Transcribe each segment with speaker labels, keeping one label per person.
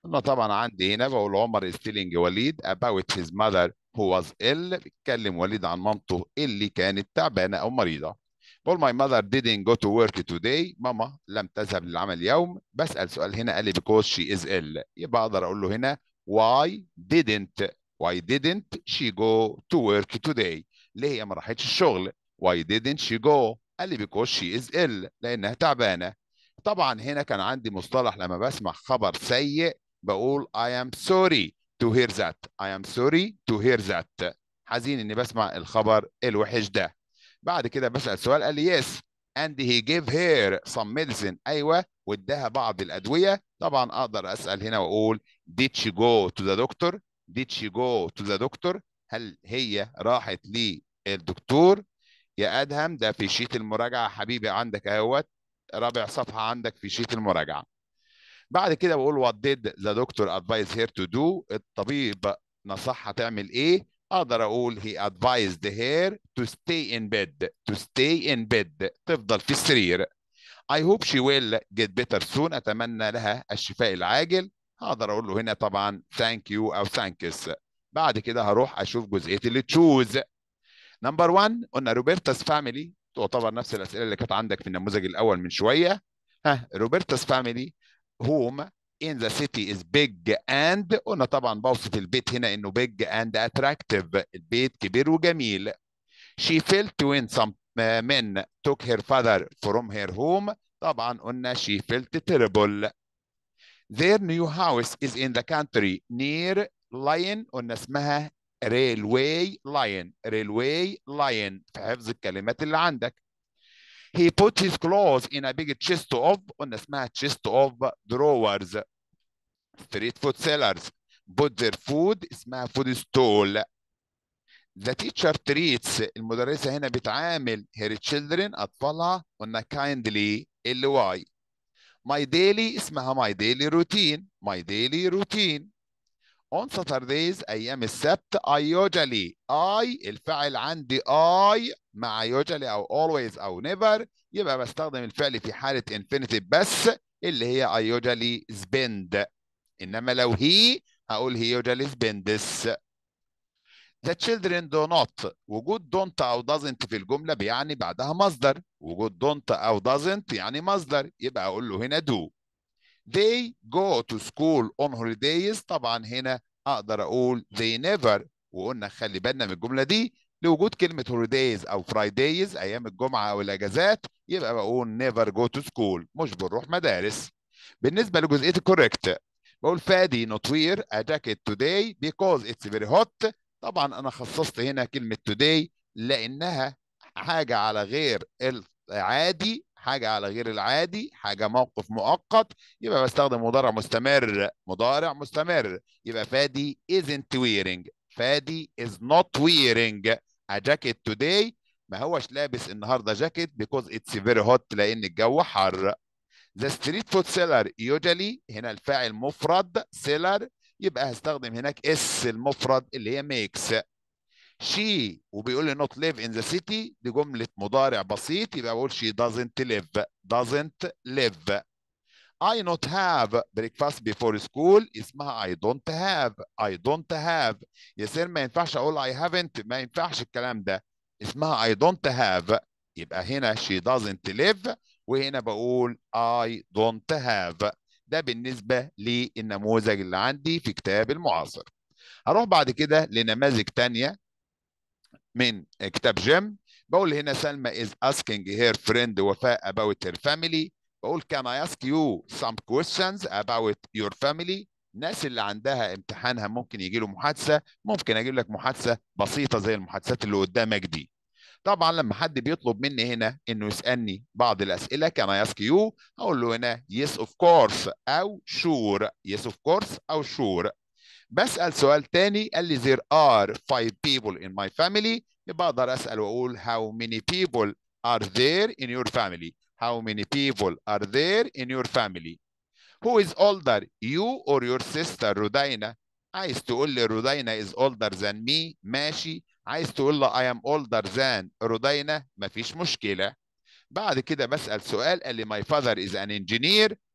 Speaker 1: انا طبعا عندي هنا بقول عمر is telling وليد about his mother who was ill بيتكلم وليد عن مامته اللي كانت تعبانه او مريضه بقول my mother didn't go to work today ماما لم تذهب للعمل اليوم بسأل سؤال هنا قال لي because she is ill يبقى اقدر اقول له هنا why didn't why didn't she go to work today ليه هي ما راحتش الشغل why didn't she go قال لي because she is ill لانها تعبانه طبعا هنا كان عندي مصطلح لما بسمع خبر سيء بقول I am sorry to hear that I am sorry to hear that حزين اني بسمع الخبر الوحش ده بعد كده بسأل سؤال قال لي yes and he gave her some medicine ايوه واداها بعض الادويه طبعا اقدر اسال هنا واقول did she go to the doctor did she go to the doctor هل هي راحت للدكتور يا ادهم ده في شيت المراجعه حبيبي عندك اهوت رابع صفحه عندك في شيت المراجعه بعد كده بقول what did the doctor advise her to do الطبيب نصحها تعمل ايه اقدر اقول he advised her to stay in bed to stay in bed تفضل في السرير I hope she will get better soon اتمنى لها الشفاء العاجل هقدر اقول له هنا طبعا thank you او thanks بعد كده هروح اشوف جزئيه اللي تشوز نمبر 1 قلنا روبرتا's فاميلي تعتبر نفس الاسئله اللي كانت عندك في النموذج الاول من شويه ها روبرتا's فاميلي home in the city is big and قلنا طبعا بوصف البيت هنا انه big and attractive البيت كبير وجميل she felt when some men took her father from her home طبعا قلنا she felt terrible their new house is in the country near line قلنا اسمها railway line railway line في حفظ الكلمات اللي عندك he put his clothes in a big chest of قلنا اسمها chest of drawers street food sellers put their food اسمها food stall the teacher treats المدرسة هنا بتعامل her children أطفالها قلنا kindly اللي واي my daily اسمها my daily routine my daily routine on Saturdays أيام السبت I usually I الفعل عندي I مع usually أو always أو never يبقى بستخدم الفعل في حالة infinitive بس اللي هي I usually spend إنما لو he هقول he usually spends The children do not وجود don't أو doesn't في الجملة بيعني بعدها مصدر وجود don't أو doesn't يعني مصدر يبقى أقول له هنا do They go to school on holidays طبعا هنا أقدر أقول they never وقلنا خلي بالنا من الجملة دي لوجود كلمة holidays أو Fridays أيام الجمعة أو الأجازات يبقى بقول never go to school مش بنروح مدارس بالنسبة لجزئية correct بقول فادي not wear a jacket today because it's very hot طبعا أنا خصصت هنا كلمة today لأنها حاجة على غير العادي حاجة على غير العادي حاجة موقف مؤقت يبقى بستخدم مضارع مستمر مضارع مستمر يبقى فادي isn't wearing فادي is not wearing a jacket today ما هوش لابس النهارده جاكيت because it's very hot لأن الجو حر The street food seller usually هنا الفاعل مفرد seller يبقى هستخدم هناك اس المفرد اللي هي makes she وبيقول لي not live in the city دي جملة مضارع بسيط يبقى بقول she doesn't live doesn't live I not have breakfast before school اسمها I don't have I don't have ياسر ما ينفعش اقول I haven't ما ينفعش الكلام ده اسمها I don't have يبقى هنا she doesn't live وهنا بقول I don't have ده بالنسبة للنموذج اللي عندي في كتاب المعاصر هروح بعد كده لنماذج تانية من كتاب جيم بقول هنا سلمى is asking her friend وفاء about her family بقول can I ask you some questions about your family الناس اللي عندها امتحانها ممكن يجي له محادثة ممكن اجيب لك محادثة بسيطة زي المحادثات اللي قدامك دي طبعا لما حد بيطلب مني هنا انه يسالني بعض الاسئله كان I ask you هقول له هنا yes of course او sure yes of course او sure بسال سؤال تاني قال لي there are five people in my family يبقى اقدر اسال واقول how many people are there in your family how many people are there in your family who is older you or your sister رودينا عايز تقول لي رودينا is older than me ماشي عايز تقول له I am older than رودينا مفيش مشكلة بعد كده بسأل سؤال قال لي my father is an engineer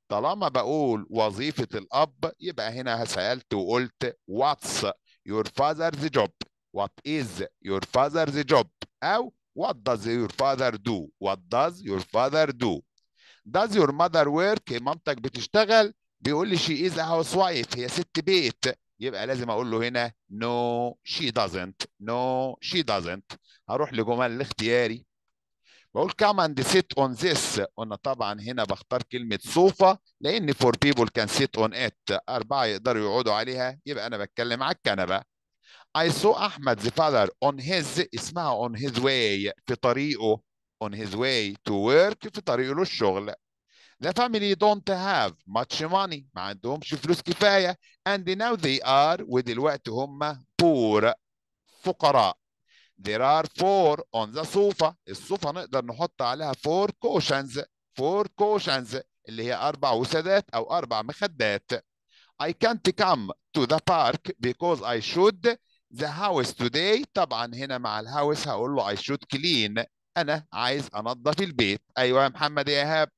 Speaker 1: طالما بقول وظيفة الأب يبقى هنا سألت وقلت what's your father's job what is your father's job أو what does your father do what does your father do does your mother work مامتك بتشتغل بيقول لي she is a housewife هي ست بيت يبقى لازم اقول له هنا no she doesn't no she doesn't هروح لجمل الاختياري بقول come and sit on this قلنا طبعا هنا بختار كلمة صوفة لأن for people can sit on it أربعة يقدروا يقعدوا عليها يبقى أنا بتكلم على الكنبة I saw أحمد the father on his اسمها on his way في طريقه on his way to work في طريقه للشغل The family don't have much money ما عندهمش فلوس كفاية and now they are ودلوقتي هم poor فقراء There are four on the sofa الصوفة نقدر نحط عليها four cushions four cushions اللي هي أربع وسادات أو أربع مخدات I can't come to the park because I should the house today طبعا هنا مع الهاوس هقول له I should clean أنا عايز أنظف البيت أيوة يا محمد يا إيهاب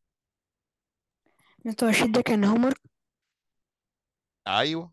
Speaker 2: مستر رشيد ده كان هومر
Speaker 1: أيوة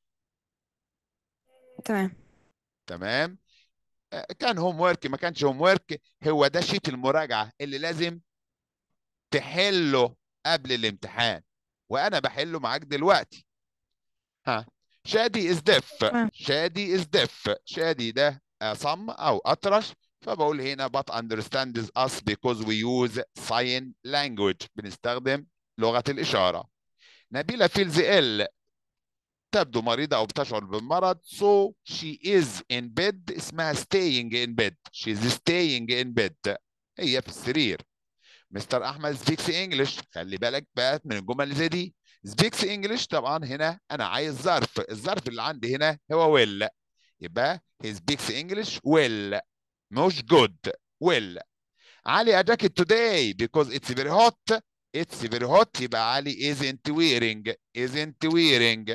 Speaker 2: تمام
Speaker 1: تمام آه، كان هوم ورك ما كانش هوم ورك هو ده شيت المراجعة اللي لازم تحله قبل الامتحان وانا بحله معاك دلوقتي ها شادي از ديف
Speaker 2: تمام.
Speaker 1: شادي از ديف شادي ده صم او اطرش فبقول هنا but understands us because we use sign language بنستخدم لغة الإشارة نبيلة feels ill تبدو مريضة أو بتشعر بالمرض so she is in bed اسمها staying in bed she is staying in bed هي في السرير مستر أحمد speaks English خلي بالك بقى من الجمل اللي زي دي speaks English طبعا هنا أنا عايز ظرف الظرف اللي عندي هنا هو will يبقى he speaks English well مش good well علي a jacket today because it's very hot it's very hot يبقى علي isn't wearing isn't wearing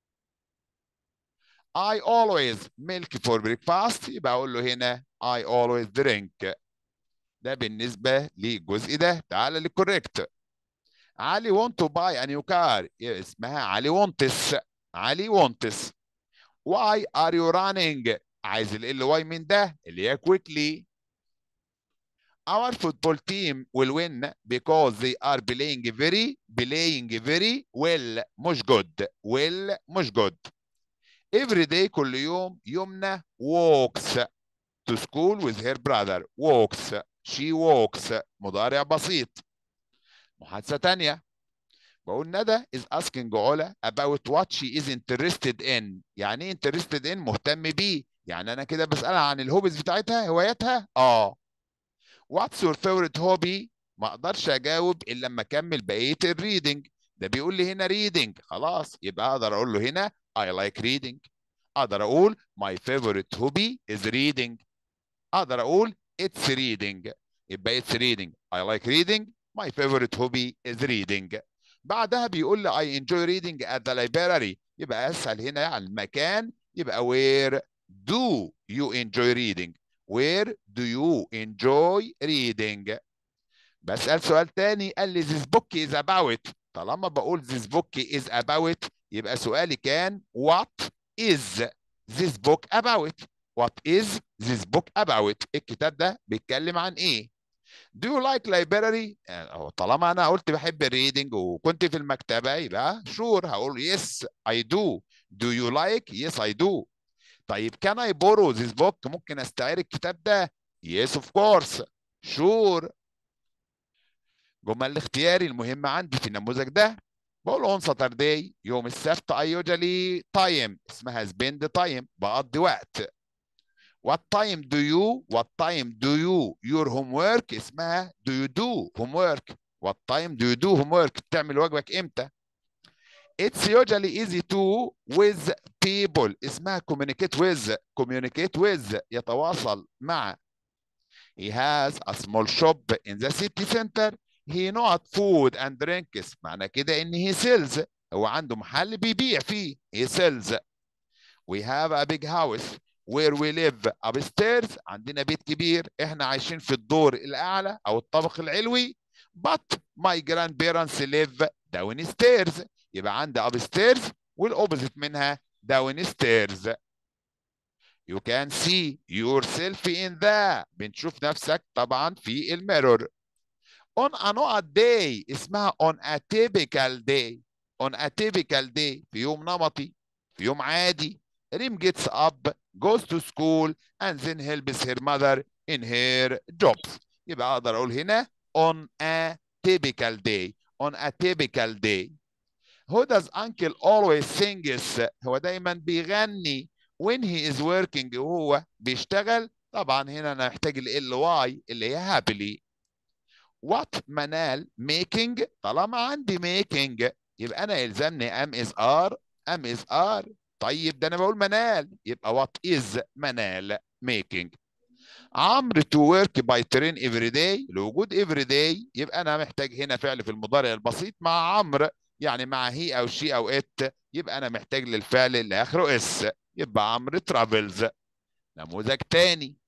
Speaker 1: I always milk for breakfast يبقى اقول له هنا I always drink ده بالنسبة للجزء ده تعال للكوريكت علي want to buy a new car اسمها علي wants علي wants why are you running عايز ال واي من ده اللي هي quickly our football team will win because they are playing very playing very well مش good well مش good every day كل يوم يمنى walks to school with her brother walks she walks مضارع بسيط محادثة تانية بقول ندى is asking علا about what she is interested in يعني ايه interested in مهتم بيه يعني انا كده بسألها عن الهوبيز بتاعتها هواياتها اه what's your favorite hobby ما اقدرش اجاوب الا لما اكمل بقيه الريدنج ده بيقول لي هنا reading خلاص يبقى اقدر اقول له هنا I like reading اقدر اقول my favorite hobby is reading اقدر اقول it's reading يبقى it's reading I like reading my favorite hobby is reading بعدها بيقول لي I enjoy reading at the library يبقى اسهل هنا على المكان يبقى where do you enjoy reading where do you enjoy reading بسأل سؤال تاني قال لي this book is about طالما بقول this book is about يبقى سؤالي كان what is this book about what is this book about الكتاب ده بيتكلم عن ايه do you like library يعني طالما انا قلت بحب الريدنج وكنت في المكتبه يبقى sure هقول yes I do do you like yes I do طيب can I borrow this book ممكن استعير الكتاب ده yes of course sure جمل الاختياري المهمة عندي في النموذج ده بقول on Saturday يوم السبت I usually time اسمها spend time بقضي وقت what time do you what time do you your homework اسمها do you do homework what time do you do homework بتعمل واجبك امتى It's usually easy to with people اسمها communicate with communicate with يتواصل مع He has a small shop in the city center he not food and drinks معنى كده ان he sells هو عنده محل بيبيع فيه he sells we have a big house where we live upstairs عندنا بيت كبير احنا عايشين في الدور الاعلى او الطابق العلوي but my grandparents live downstairs يبقى عندي upstairs والاوبوزيت منها downstairs you can see yourself in the بنشوف نفسك طبعا في الميرور on a not day اسمها on a typical day on a typical day في يوم نمطي في يوم عادي ريم gets up goes to school and then helps her mother in her jobs يبقى اقدر اقول هنا on a typical day on a typical day who does uncle always sings هو دايما بيغني when he is working وهو بيشتغل طبعا هنا انا محتاج ال واي اللي هي happily what منال making طالما عندي making يبقى انا يلزمني ام از ار ام از ار طيب ده انا بقول منال يبقى what is منال making عمرو to work by train every day لوجود every day يبقى انا محتاج هنا فعل في المضارع البسيط مع عمرو يعني مع هي او شي او ات يبقى انا محتاج للفعل اللي اخره اس يبقى عمرو ترافلز نموذج تاني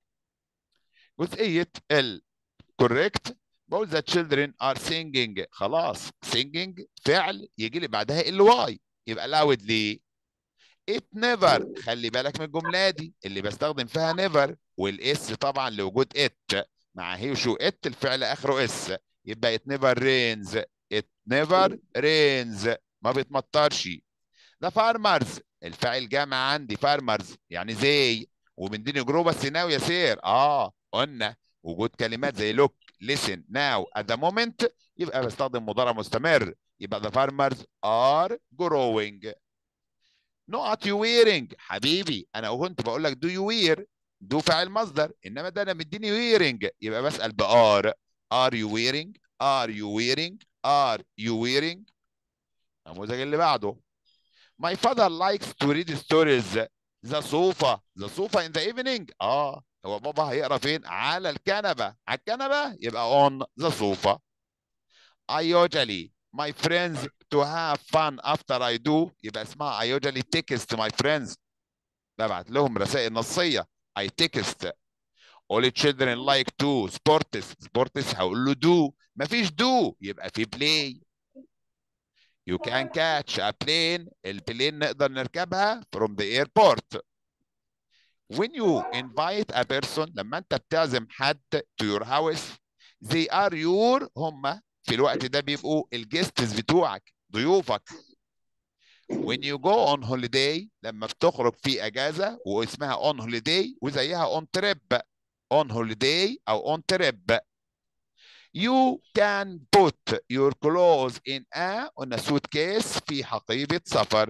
Speaker 1: جزئية ال correct بقول the children are singing خلاص singing فعل يجي لي بعدها ال واي يبقى loudly it never خلي بالك من الجملة دي اللي بستخدم فيها never والاس طبعا لوجود it مع هي وشو it الفعل اخره اس يبقى it never rains it never rains ما بيتمطرش ده فارمرز الفاعل جامع عندي فارمرز يعني زي وبنديني جروبه السيناوي يسير اه قلنا وجود كلمات زي look listen now at the moment يبقى بستخدم مضارع مستمر يبقى the farmers are growing not you wearing حبيبي انا كنت بقول لك do you wear do فاعل مصدر انما ده انا مديني wearing يبقى بسال بار are you wearing are you wearing are you wearing النموذج اللي بعده my father likes to read stories the sofa the sofa in the evening اه هو بابا هيقرا فين على الكنبه على الكنبه يبقى on the sofa I usually my friends to have fun after I do يبقى اسمها I usually text my friends ببعت لهم رسائل نصيه I text all the children like to sports sports هقول له do مفيش do يبقى في play you can catch a plane البلين نقدر نركبها from the airport when you invite a person لما انت بتعزم حد to your house they are your هم في الوقت ده بيبقوا الجيستس بتوعك ضيوفك when you go on holiday لما بتخرج في اجازه واسمها on holiday وزيها on trip on holiday او on trip you can put your clothes in a on a suitcase في حقيبه سفر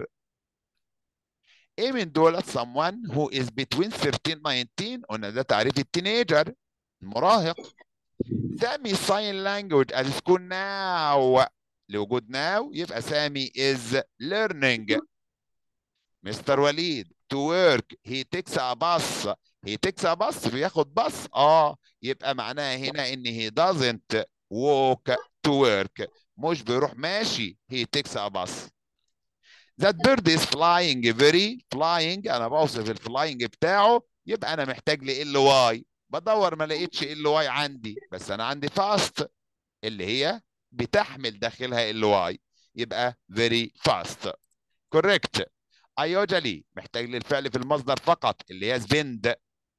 Speaker 1: ايه من دول someone who is between 13 19 قلنا ده تعريف التينيجر المراهق سامي sign language at school now لوجود now يبقى سامي is learning مستر وليد to work he takes a bus he takes a bus بياخد باص اه يبقى معناها هنا ان he doesn't walk to work مش بيروح ماشي he takes a bus that bird is flying very flying انا بوصف الفلاينج بتاعه يبقى انا محتاج ل ال واي بدور ما لقيتش ال واي عندي بس انا عندي فاست اللي هي بتحمل داخلها ال واي يبقى very fast correct I usually محتاج للفعل في المصدر فقط اللي هي spend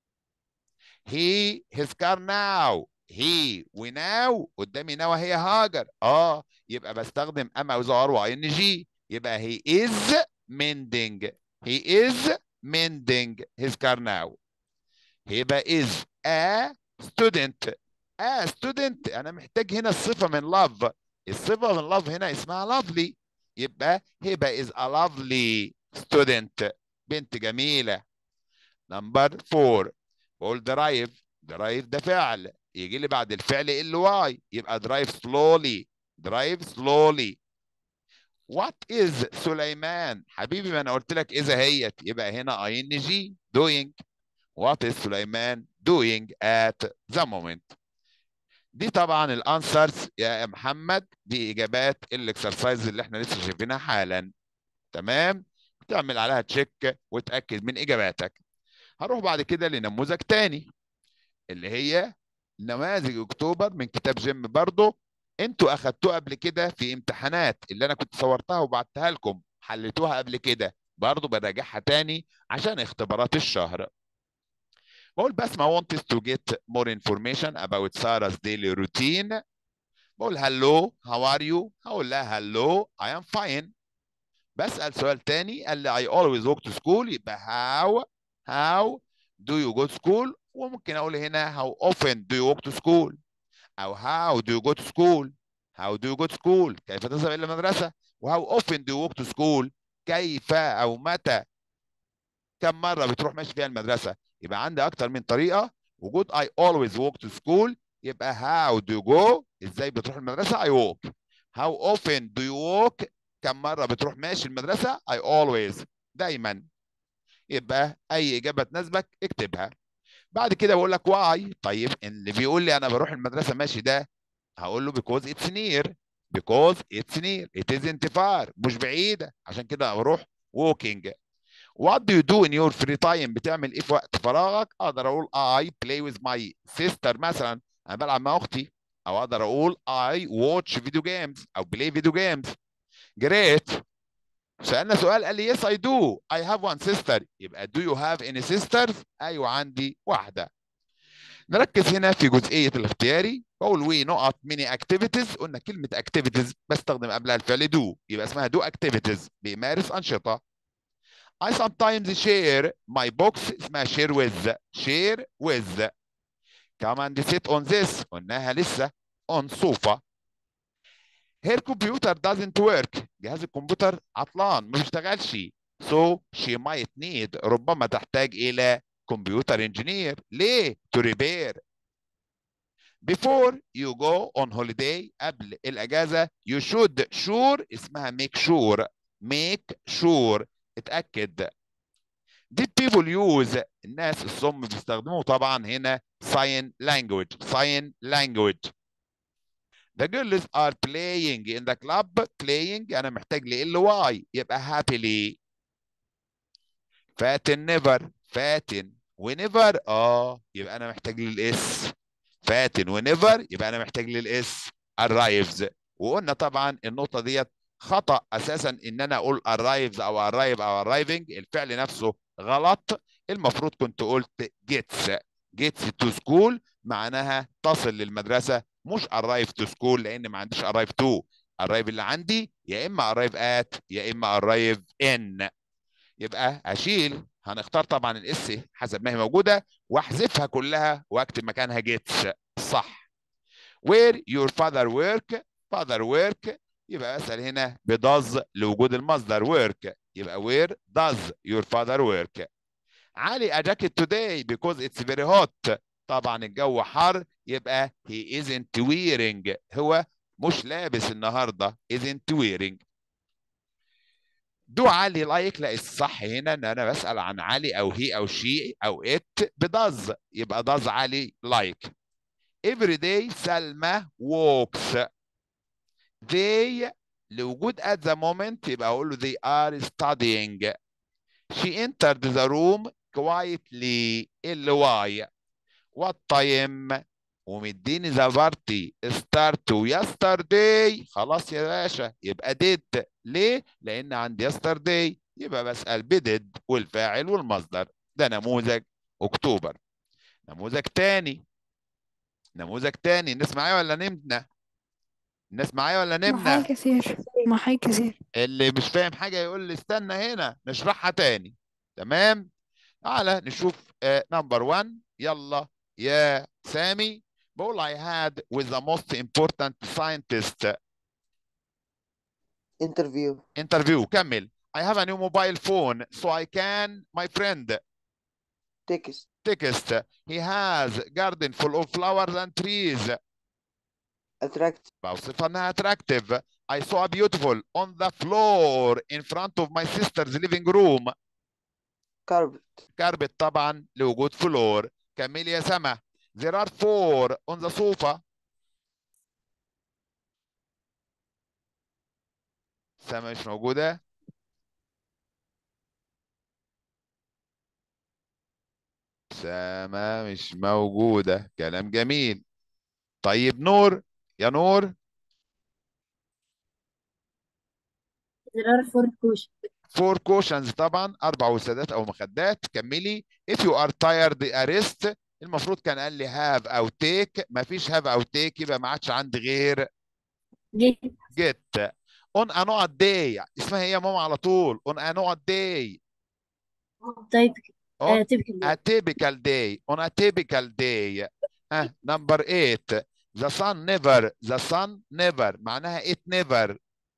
Speaker 1: he his car now he وناو قدامي ناو هي هاجر اه يبقى بستخدم ام او زار واي ان جي يبقى he is mending he is mending his car now يبقى is a student a student انا محتاج هنا الصفه من love الصفه من love هنا اسمها lovely يبقى هبه is a lovely student بنت جميله نمبر 4 بقول drive drive ده فعل يجي لي بعد الفعل ال واي يبقى drive slowly drive slowly what is سليمان حبيبي ما انا قلت لك اذا هيت يبقى هنا اي ان جي doing what is سليمان doing at the moment دي طبعا الانسرز يا محمد دي اجابات الاكسرسايز اللي احنا لسه شايفينها حالا تمام تعمل عليها تشيك وتاكد من اجاباتك هروح بعد كده لنموذج تاني اللي هي نماذج اكتوبر من كتاب جيم برضه انتوا اخدتوه قبل كده في امتحانات اللي انا كنت صورتها وبعتها لكم حليتوها قبل كده برضه براجعها تاني عشان اختبارات الشهر بقول بسمة wants to get more information about Sarah's daily routine بقول hello how are you هقول لها hello I am fine بسأل سؤال تاني قال لي I always walk to school يبقى how how do you go to school وممكن اقول هنا how often do you walk to school او how do you go to school how do you go to school كيف تذهب الى المدرسه و how often do you walk to school كيف او متى كم مره بتروح ماشي فيها المدرسه يبقى عندي اكتر من طريقه وجود I always walk to school يبقى how do you go ازاي بتروح المدرسه I walk how often do you walk كم مره بتروح ماشي المدرسه I always دايما يبقى اي اجابه تناسبك اكتبها بعد كده بقول لك واي طيب اللي بيقول لي انا بروح المدرسه ماشي ده هقول له because it's near because it's near it isn't far مش بعيده عشان كده بروح walking what do you do in your free time بتعمل ايه في وقت فراغك اقدر اقول I play with my sister مثلا انا بلعب مع اختي او اقدر اقول I watch video games او play video games great سألنا سؤال قال لي yes I do I have one sister يبقى do you have any sisters ايوه عندي واحده نركز هنا في جزئيه الاختياري بقول وي نقط ميني اكتيفيتيز قلنا كلمه اكتيفيتيز بستخدم قبلها الفعل do يبقى اسمها do activities بيمارس انشطه I sometimes share my books اسمها share with share with come and sit on this قلناها لسه on sofa her computer doesn't work جهاز الكمبيوتر عطلان ما بيشتغلش so she might need ربما تحتاج الى كمبيوتر انجينير ليه to repair before you go on holiday قبل الاجازه you should sure اسمها make sure make sure اتاكد did people use الناس الصم بيستخدموا طبعا هنا sign language sign language The girls are playing in the club playing أنا محتاج ل واي يبقى happily فاتن never فاتن whenever اه يبقى أنا محتاج للإس فاتن whenever يبقى أنا محتاج للإس arrives وقلنا طبعا النقطة ديت خطأ أساسا إن أنا أقول arrives أو arrive أو arriving الفعل نفسه غلط المفروض كنت قلت gets gets to school معناها تصل للمدرسة مش arrive to school لان ما عنديش arrive to arrive اللي عندي يا اما arrive at يا اما arrive in يبقى اشيل هنختار طبعا الاس حسب ما هي موجوده واحذفها كلها واكتب مكانها gets صح where your father work father work يبقى اسال هنا بداز لوجود المصدر work يبقى where does your father work علي a jacket today because it's very hot طبعا الجو حر يبقى he isn't wearing هو مش لابس النهارده isn't wearing دو علي لايك لا الصح هنا ان انا بسال عن علي او هي او شي او ات بداز يبقى داز علي لايك every day سلمى walks they لوجود at the moment يبقى اقول له they are studying she entered the room quietly ال واي what time ومديني ذا بارتي ستارت يسترداي خلاص يا باشا يبقى did ليه؟ لأن عندي يسترداي يبقى بسأل بدد والفاعل والمصدر ده نموذج أكتوبر نموذج تاني نموذج تاني الناس معايا ولا نمنا؟ الناس معايا ولا نمنا؟
Speaker 2: محاي كثير محاي كثير
Speaker 1: اللي مش فاهم حاجة يقول لي استنى هنا نشرحها تاني تمام؟ تعالى نشوف نمبر 1 يلا يا سامي بقول I had with the most important scientist
Speaker 3: interview
Speaker 1: interview كمل I have a new mobile phone so I can my friend
Speaker 3: text
Speaker 1: text he has garden full of flowers and trees
Speaker 3: attract
Speaker 1: بوصفها انها attractive I saw a beautiful on the floor in front of my sister's living room
Speaker 3: carpet
Speaker 1: carpet طبعا لوجود فلور كمل يا سما there are four on the sofa سما مش موجودة سما مش موجودة كلام جميل طيب نور يا نور
Speaker 4: there are four questions
Speaker 1: فور كوشنز طبعا اربع وسادات او مخدات كملي if you are tired arrest المفروض كان قال لي have او take مفيش have او take يبقى ما عادش عندي غير
Speaker 4: get
Speaker 1: get on a not day اسمها ايه يا ماما على طول on a not day
Speaker 4: typical
Speaker 1: on
Speaker 4: uh, typical
Speaker 1: a typical day on a typical day ها number 8 the sun never the sun never معناها it never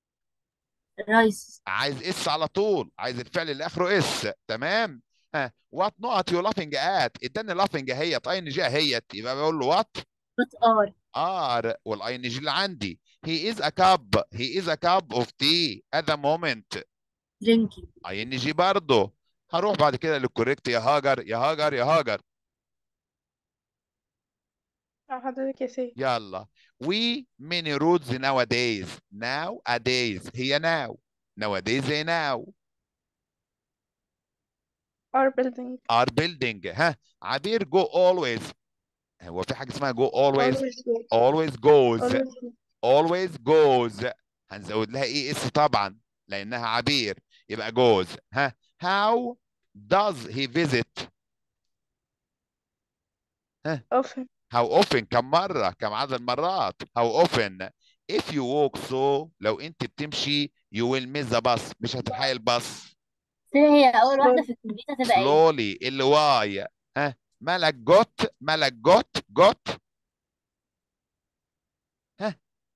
Speaker 4: rise
Speaker 1: عايز اس على طول عايز الفعل اللي اخره اس تمام ها وات نقط يو لافنج ات اداني لافنج اهيت اي ان جي اهيت يبقى بقول له وات
Speaker 4: what are
Speaker 1: ار والاي ان جي اللي عندي هي از ا كاب هي از ا كاب اوف تي ات ذا مومنت
Speaker 4: drinking
Speaker 1: اي ان جي برضه هروح بعد كده للكوريكت يا هاجر يا هاجر يا هاجر
Speaker 2: اه حضرتك يا سيد
Speaker 1: يلا we many roads nowadays nowadays هي now nowadays هي now
Speaker 2: are building
Speaker 1: are building ها عبير go always هو في حاجة اسمها go always
Speaker 2: always go
Speaker 1: always goes
Speaker 2: always go
Speaker 1: always goes هنزود لها اي اس طبعا لانها عبير يبقى goes ها how does he visit
Speaker 2: often
Speaker 1: how often كم مرة كم عدد المرات how often if you walk so لو انت بتمشي you will miss the bus مش هتلحقي الباص
Speaker 4: هي اول واحده في الكمبيوتر هتبقى ايه
Speaker 1: slowly اللي واي ها ملك got ملك got got ها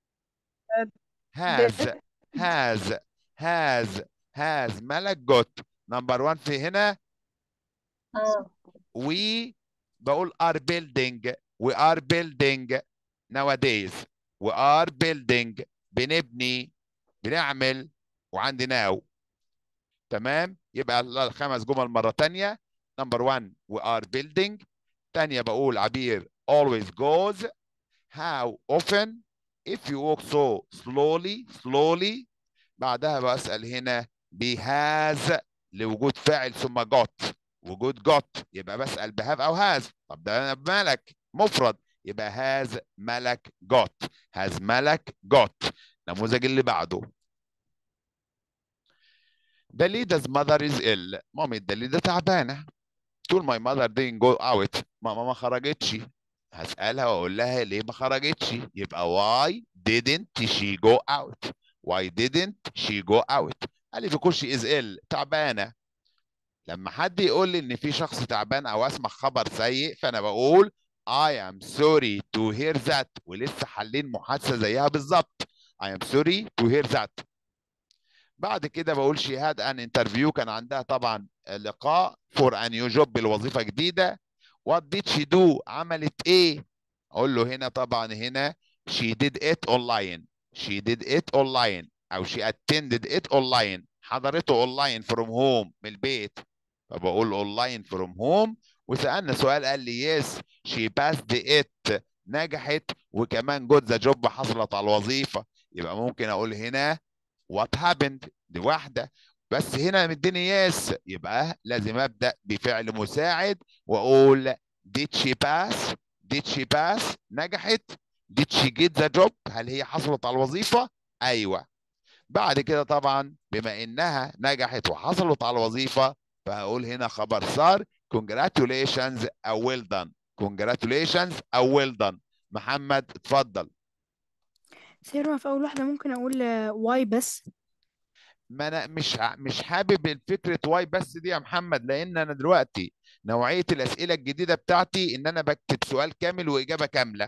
Speaker 1: has
Speaker 2: did
Speaker 1: has has has ملك got نمبر 1 في هنا
Speaker 4: اه
Speaker 1: we بقول are building we are building nowadays we are building بنبني بنعمل وعندي now تمام يبقى الخمس جمل مرة تانية نمبر 1 we are building تانية بقول عبير always goes how often if you walk so slowly slowly بعدها بسأل هنا be has لوجود فاعل ثم got وجود got يبقى بسأل بهاف أو has طب ده أنا بملك مفرد يبقى has ملك got has ملك got النموذج اللي بعده دليدا's mother is ill مامي دليدا تعبانة طول my mother didn't go out ماما ما خرجتش هسألها وأقول لها ليه ما خرجتش يبقى why didn't she go out why didn't she go out قال لي because she is ill تعبانة لما حد يقول لي ان في شخص تعبان او اسمع خبر سيء فانا بقول I am sorry to hear that ولسه حالين محادثة زيها بالظبط I am sorry to hear that بعد كده بقول she had an interview كان عندها طبعا لقاء for a new job بالوظيفة جديدة what did she do عملت ايه اقول له هنا طبعا هنا she did it online she did it online او she attended it online حضرته online from home من البيت فبقول online from home وسألنا سؤال قال لي yes she passed it نجحت وكمان got the job حصلت على الوظيفة يبقى ممكن اقول هنا what happened دي واحدة بس هنا مديني yes يبقى لازم ابدأ بفعل مساعد واقول did she pass did she pass نجحت did she get the job هل هي حصلت على الوظيفة ايوه بعد كده طبعا بما انها نجحت وحصلت على الوظيفة فهقول هنا خبر صار congratulations او well done congratulations او well done محمد اتفضل
Speaker 2: سير في أول واحدة ممكن أقول واي بس
Speaker 1: ما انا مش ع- مش حابب الفكره واي بس دي يا محمد لان انا دلوقتي نوعيه الاسئله الجديده بتاعتي ان انا بكتب سؤال كامل واجابه كامله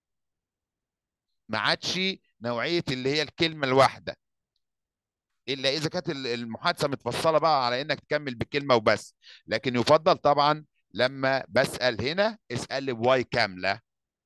Speaker 1: ما عادش نوعيه اللي هي الكلمه الواحده الا اذا كانت ال- المحادثه متفصله بقى على انك تكمل بكلمه وبس لكن يفضل طبعا لما بسال هنا اسال لي بواي كامله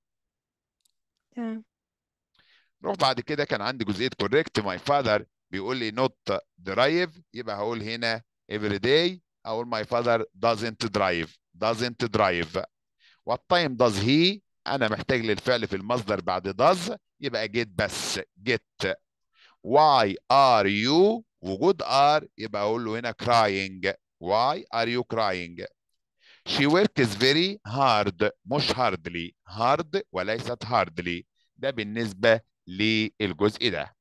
Speaker 2: تمام
Speaker 1: نروح بعد كده كان عندي جزئيه كوريكت ماي فاذر بيقول لي نوت درايف يبقى هقول هنا every day اقول my father doesn't drive doesn't drive what time does he انا محتاج للفعل في المصدر بعد does يبقى get بس get why are you وجود are يبقى اقول له هنا crying why are you crying she works very hard مش hardly hard وليست hardly ده بالنسبة للجزء ده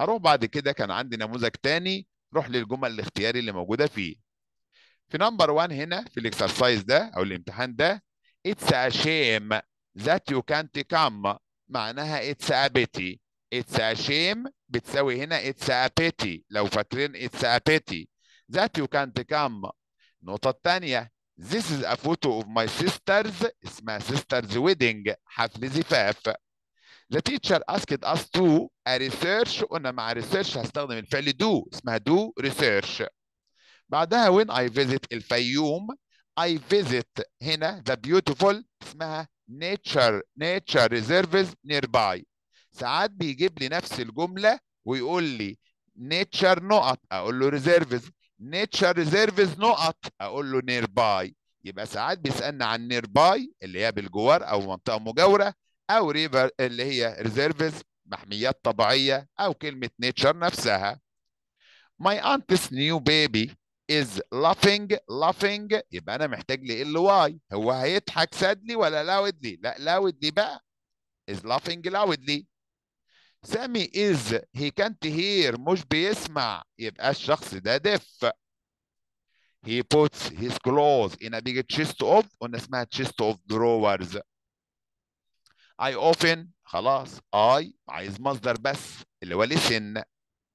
Speaker 1: هروح بعد كده كان عندي نموذج تاني روح للجمل الاختياري اللي موجوده فيه في نمبر 1 هنا في الاكسرسايز ده او الامتحان ده it's a shame that you can't come معناها it's a pity it's a shame بتساوي هنا it's a pity لو فاكرين it's a pity that you can't come النقطة الثانية This is a photo of my sisters اسمها sisters wedding حفل زفاف The teacher asked us to a research قلنا مع research هستخدم الفعل do اسمها do research بعدها when I visit الفيوم I visit هنا the beautiful اسمها nature nature reserves nearby ساعات بيجيب لي نفس الجملة ويقول لي nature نقط اقول له reserves nature reserves نقط اقول له nearby يبقى ساعات بيسألنا عن nearby اللي هي بالجوار او منطقة مجاورة او ريفر اللي هي reserves محميات طبيعية او كلمة nature نفسها My aunt's new baby is laughing laughing يبقى انا محتاج لي ال واي هو هيضحك سادلي ولا لاودلي لا لاودلي بقى is laughing loudly سامي is he can't hear مش بيسمع يبقى الشخص ده deaf he puts his clothes in a big chest of قلنا اسمها chest of drawers I often خلاص I عايز مصدر بس اللي هو listen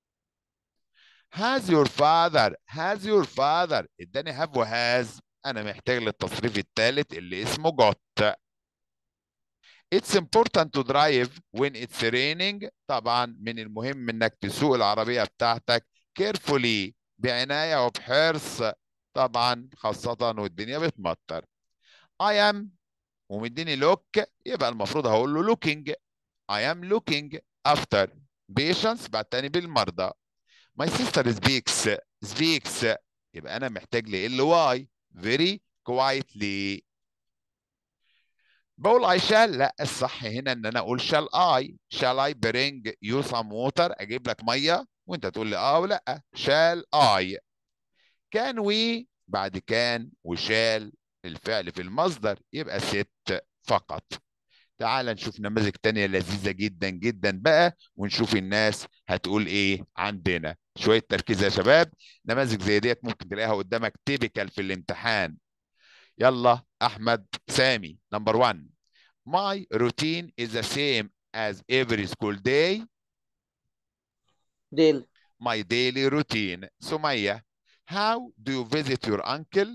Speaker 1: has your father has your father اداني have وهاز انا محتاج للتصريف الثالث اللي اسمه got It's important to drive when it's raining طبعا من المهم انك تسوق العربية بتاعتك carefully بعناية وبحرص طبعا خاصة والدنيا بتمطر I am ومديني look يبقى المفروض هقول له looking I am looking after patients بعد تاني بالمرضى My sister speaks speaks يبقى أنا محتاج ل ال واي very quietly بقول I shall لا الصح هنا إن أنا أقول shall I shall I bring you some water أجيب لك مية وأنت تقول لي آه ولا shall I can we بعد كان وشال الفعل في المصدر يبقى ست فقط تعال نشوف نماذج تانية لذيذة جدا جدا بقى ونشوف الناس هتقول ايه عندنا شوية تركيز يا شباب نماذج زي ديت ممكن تلاقيها قدامك تيبيكال في الامتحان يلا احمد سامي نمبر 1 My routine is the same as every school day
Speaker 3: ديل
Speaker 1: my daily routine سمية How do you visit your uncle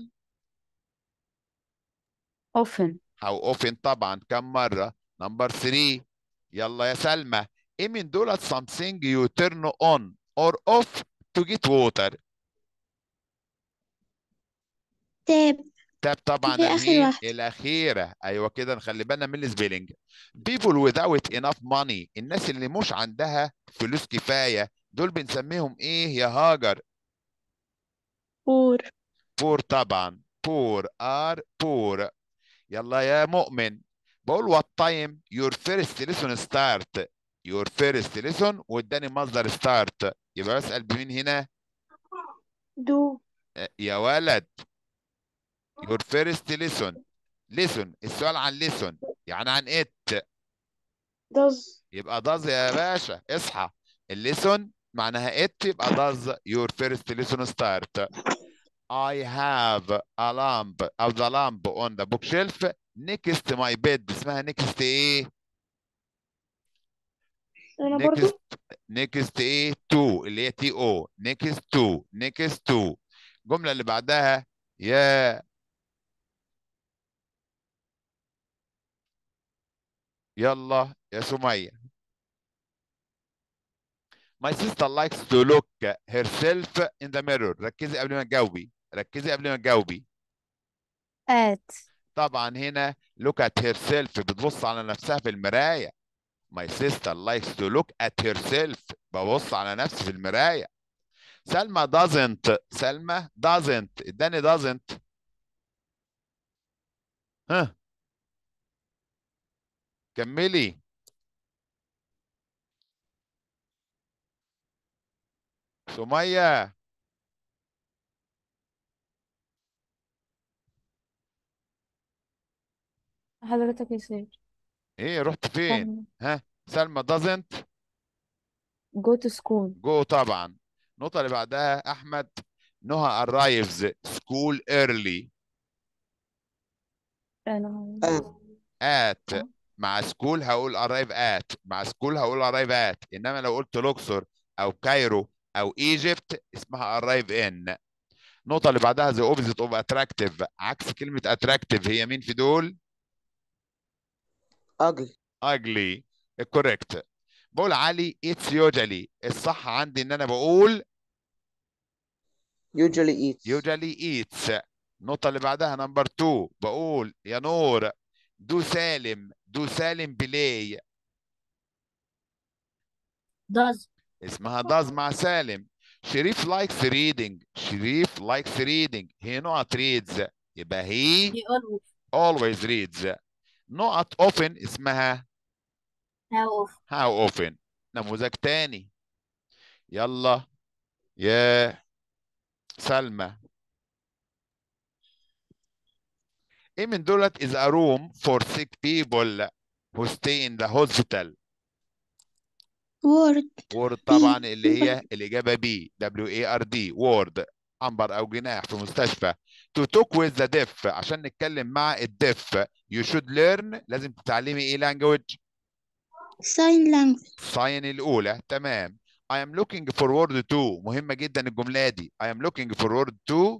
Speaker 2: often
Speaker 1: How often طبعا كم مرة نمبر 3 يلا يا سلمى ايه من دولت something you turn on or off to get water
Speaker 5: تاب
Speaker 1: تاب طبعا
Speaker 5: دي آخر
Speaker 1: المين
Speaker 5: واحدة.
Speaker 1: الأخيرة أيوة كده نخلي بالنا من السبيلنج people without enough money الناس اللي مش عندها فلوس كفاية دول بنسميهم إيه يا هاجر
Speaker 5: بور
Speaker 1: poor طبعا poor are poor يلا يا مؤمن بقول what time your first lesson start your first lesson واداني مصدر start يبقى بسأل بمين هنا
Speaker 5: دو
Speaker 1: آه، يا ولد your first lesson lesson السؤال عن lesson يعني عن it
Speaker 5: دز
Speaker 1: يبقى does يا باشا اصحى الليسون معناها it يبقى does your first lesson start I have a lamp أو the lamp on the bookshelf next my bed اسمها next ايه؟
Speaker 5: انا برضو
Speaker 1: next next ايه to اللي هي تي او next to next to الجملة اللي بعدها يا يلا يا سمية My sister likes to look herself in the mirror ركزي قبل ما تجاوبي ركزي قبل ما تجاوبي
Speaker 2: at
Speaker 1: طبعا هنا look at herself بتبص على نفسها في المراية My sister likes to look at herself ببص على نفسي في المراية سلمى doesn't سلمى doesn't اداني doesn't ها كملي سمية
Speaker 2: حضرتك يا سير
Speaker 1: ايه رحت فين ها سلمى doesn't
Speaker 5: go to school
Speaker 1: جو طبعا النقطة اللي بعدها أحمد نهى arrives school early
Speaker 5: أنا
Speaker 3: at
Speaker 1: at مع سكول هقول arrive at مع سكول هقول arrive at انما لو قلت لوكسور او كايرو او ايجيبت اسمها arrive in النقطة اللي بعدها the opposite of attractive عكس كلمة attractive هي مين في دول؟
Speaker 3: ugly
Speaker 1: ugly correct بقول علي it's usually الصح عندي ان انا بقول
Speaker 3: usually eats
Speaker 1: usually eats النقطة اللي بعدها نمبر 2 بقول يا نور دو سالم دو سالم بلاي
Speaker 4: does
Speaker 1: اسمها does مع سالم شريف likes reading شريف likes reading هي نقط reads يبقى he
Speaker 4: he always
Speaker 1: always reads نقط often اسمها
Speaker 4: how often
Speaker 1: how often نموذج تاني يلا يا سلمى ايه من دولت is a room for sick people who stay in the hospital
Speaker 5: word
Speaker 1: وورد طبعا اللي هي الإجابة B W A R D وورد عنبر أو جناح في مستشفى to talk with the deaf عشان نتكلم مع الديف you should learn لازم تتعلمي إيه language
Speaker 5: sign language
Speaker 1: sign الأولى تمام I am looking forward to مهمة جدا الجملة دي I am looking forward to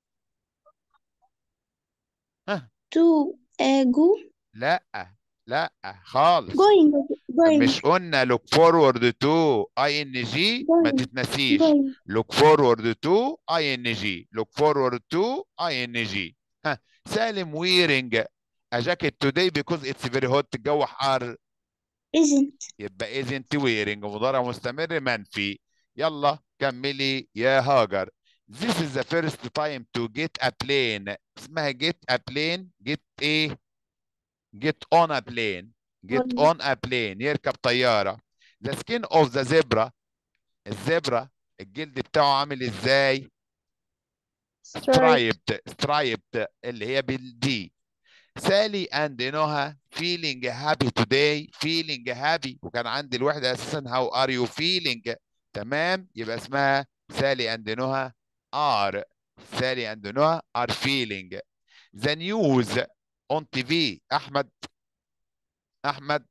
Speaker 5: to uh, go
Speaker 1: لا لا خالص
Speaker 5: going going
Speaker 1: مش قلنا look forward to ing ما
Speaker 5: Going.
Speaker 1: تتنسيش
Speaker 5: going
Speaker 1: look forward to ing look forward to ing ها سالم wearing a jacket today because it's very hot الجو حار
Speaker 5: isn't
Speaker 1: يبقى isn't wearing مضارع مستمر منفي يلا كملي يا هاجر This is the first time to get a plane اسمها get a plane get ايه get on a plane get
Speaker 5: On.
Speaker 1: on a plane يركب طيارة the skin of the zebra الزبرة الجلد بتاعه عامل ازاي
Speaker 5: stripe
Speaker 1: striped striped اللي هي بالدي سالي اند نهى feeling happy today feeling happy وكان عندي الوحدة اساسا how are you feeling تمام يبقى اسمها سالي اند نهى are سالي اند نهى are feeling the news on TV احمد احمد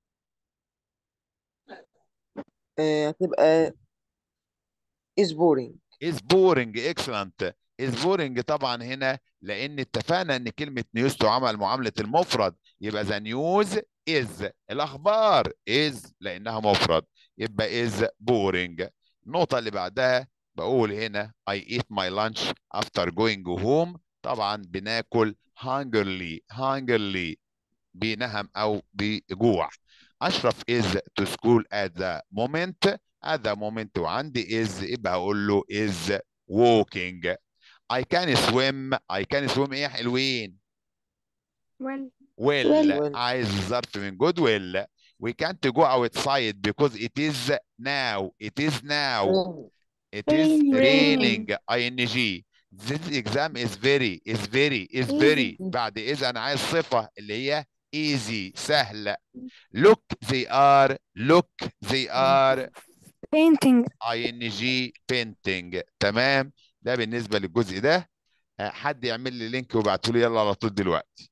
Speaker 3: آه، هتبقى is boring
Speaker 1: is boring excellent is boring طبعا هنا لان اتفقنا ان كلمه نيوز تعامل معامله المفرد يبقى the news is الاخبار is لانها مفرد يبقى is boring النقطه اللي بعدها بقول هنا I eat my lunch after going home طبعا بناكل hungrily hungrily بنهم او بجوع اشرف is to school at the moment at the moment وعندي is يبقى هقول له is walking I can swim I can swim ايه يا حلوين
Speaker 2: well
Speaker 1: well,
Speaker 3: Well.
Speaker 1: عايز ظرف من good well we can't go outside because it is now it is now it is
Speaker 5: Raining.
Speaker 1: raining ing this exam is very is very is very بعد is انا عايز صفة اللي هي easy سهلة look they are look they are
Speaker 2: painting
Speaker 1: ing painting تمام ده بالنسبة للجزء ده آه، حد يعمل لي لينك ويبعته لي يلا على طول دلوقتي